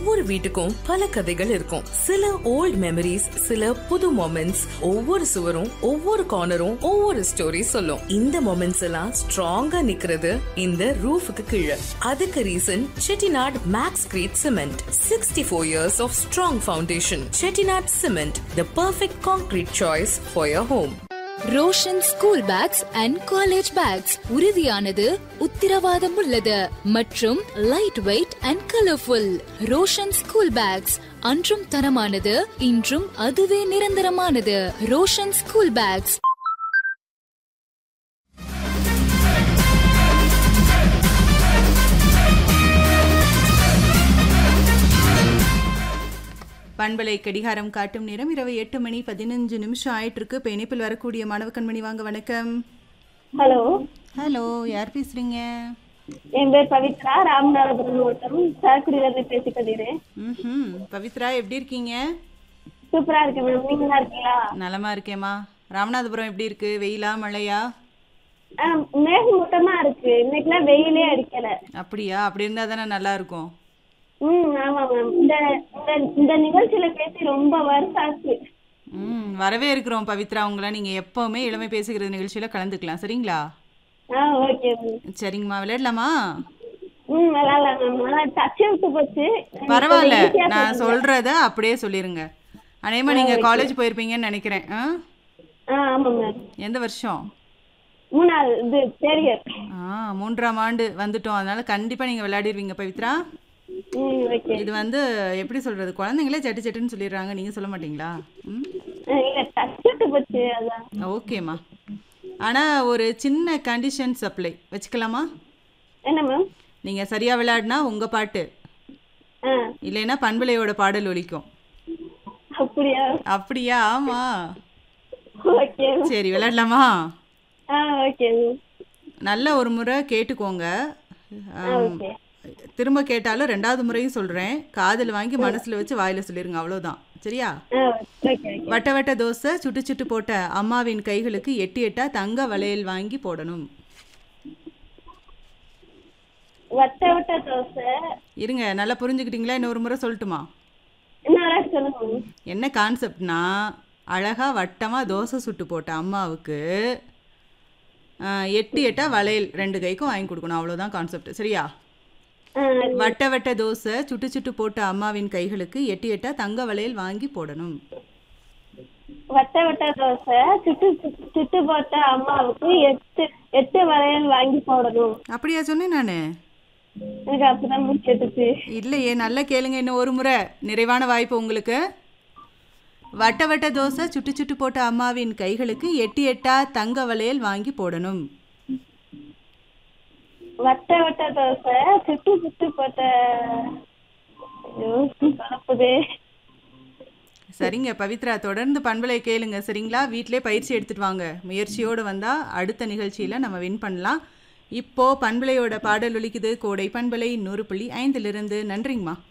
ஒவ்வொரு வீட்டுக்கும் பல கதைகள் இருக்கும் சில ஓல்ட் மெமரிஸ் சில புது மொமெண்ட்ஸ் ஒவ்வொரு சுவரும் ஒவ்வொரு கார்னரும் ஒவ்வொரு ஸ்டோரி சொல்லும் இந்த மொமெண்ட்ஸ் எல்லாம் ஸ்ட்ராங்கா நிக்கிறது இந்த ரூஃபுக்கு கீழே அதுக்கு reason Chettinad maxcrete cement sixty four years of strong foundation Chettinad cement the perfect concrete choice for your home Roshan school bags and college bags உறுதியானது உத்திரவாதம் உள்ளது மற்றும் light weight and colourful Roshan school bags அன்றும் தரமானது இன்றும் அதுவே நிரந்தரமானது ரோஷன் ஸ்கூல் பேக்ஸ் பண்பலை கடிகாரம் காட்டும் நேரம் இரவு எட்டு மணி பதினஞ்சு நிமிஷம் ஆயிட்டு இருக்கு இப்போ இணைப்பில் வரக்கூடிய மாணவ கண்மணி வாங்க வணக்கம் ஹலோ ஹலோ யார் பேசுறீங்க என் பேர் பவித்ரா ராமநாதபுரம் மாவட்டம் சாக்குடியிலிருந்து பேசி கொள்கிறேன் ம் பவித்ரா எப்படி இருக்கீங்க சூப்பரா இருக்கேன் மேம் நீங்க நல்லா இருக்கீங்களா நலமா இருக்கேம்மா ராமநாதபுரம் எப்படி இருக்கு வெயிலா மழையா ஆ, மேகமூட்டமா இருக்கு இன்னைக்கெல்லாம் வெயிலே அடிக்கல அப்படியா அப்படி இருந்தா தானே நல்லா இருக்கும் ம் ஆமா மேம் இந்த இந்த- இந்த நிகழ்ச்சியில பேசி ரொம்ப வருஷம் ஆச்சு ம் வரவே இருக்கிறோம் பவித்ரா உங்களை நீங்க எப்பவுமே இளமை பேசுகிறது நிகழ்ச்சியில கலந்துக்கலாம் சரிங்களா ஆ ஓகே மேம் சரிங்கம்மா விளையாடலாமா ம் விளாட்லாம் மேம் ஆனா டச் விட்டு போச்சு பரவாயில்ல கொஞ்சம் easy ஆ நான் சொல்லுங்க. சொல்றத அப்படியே சொல்லிருங்க அநேகமா நீங்க காலேஜ் போயிருப்பீங்கன்னு நினைக்கிறேன் ஆ? ஆ ஆமா மேம் எந்த வருஷம் மூணாவது இது பெரியர் ஆ மூன்றாம் ஆண்டு வந்துட்டோம் அதனால கண்டிப்பா நீங்க விளையாடிருவீங்க பவித்ரா ம் ஓகே இது வந்து எப்படி சொல்றது குழந்தைங்களே சட்டு சட்டுன்னு சொல்லிடுறாங்க நீங்க சொல்ல மாட்டீங்களா ம் இல்ல டச் விட்டு போச்சு அதான் ஓகேம்மா ஆனா ஒரு சின்ன கண்டிஷன் சப்ளை வச்சுக்கலாமா என்ன மேம் நீங்க சரியா விளையாடினா உங்க பாட்டு ஆ இல்லைன்னா பண்பலையோட பாடல் ஒலிக்கும் அப்படியா அப்படியா ஆமா ஓகே சரி விளையாடலாமா ஆ ஓகே மேம் நல்ல ஒரு முறை கேட்டுக்கோங்க ஆ ஆம், ஓகே திரும்ப கேட்டாலும் ரெண்டாவது முறையும் சொல்றேன் காதில் வாங்கி மனசுல வச்சு வாயில சொல்லிருங்க அவ்வளவுதான் சரியா ஆ ஓகே ஓகே வட்ட வட்ட தோசை சுட்டு சுட்டு போட்ட அம்மாவின் கைகளுக்கு எட்டு எட்டா தங்க வளையல் வாங்கி போடணும் வட்ட வட்ட தோசை இருங்க நல்லா புரிஞ்சுக்கிட்டீங்களா இன்னொரு முறை சொல்லட்டுமா என்ன அழகு சொல்லுங்க மேம். என்ன கான்செப்ட்னா அழகா வட்டமா தோசை சுட்டு போட்ட அம்மாவுக்கு ஆ, எட்டு எட்டா வளையல் ரெண்டு கைக்கும் வாங்கி கொடுக்கணும் அவ்வளோதான் கான்செப்ட் சரியா ஆ, வட்ட வட்ட தோசை சுட்டு சுட்டு போட்ட அம்மாவின் கைகளுக்கு எட்டு எட்டா தங்க வளையல் வாங்கி போடணும் வட்ட வட்ட தோசை சுட்டு சுட்டு- சுட்டு போட்ட அம்மாவுக்கு எட்டு எட்டு வளையல் வாங்கி போடணும் அப்படியா சொன்னேன் நான் எனக்கு அப்பதான் மூச்சு கேட்டுச்சு இல்லையே நல்லா கேளுங்க இன்னும் ஒரு முறை நிறைவான வாய்ப்பு உங்களுக்கு வட்ட வட்ட தோசை சுட்டு சுட்டு போட்ட அம்மாவின் கைகளுக்கு எட்டு எட்டா தங்க வளையல் வாங்கி போடணும் வட்ட வட்ட தோசை சுட்டு சுட்டு போட்ட ஐயோ, குழப்புதே சரிங்க பவித்ரா தொடர்ந்து பண்பலை கேளுங்க சரிங்களா வீட்டிலே பயிற்சி எடுத்துட்டு வாங்க முயற்சியோடு வந்தா அடுத்த நிகழ்ச்சியில நம்ம வின் பண்ணலாம் இப்போ பண்பலையோட பாடல் ஒலிக்குது கோடை பண்பலை நூறு புள்ளி ஐந்திலிருந்து நன்றிங்கம்மா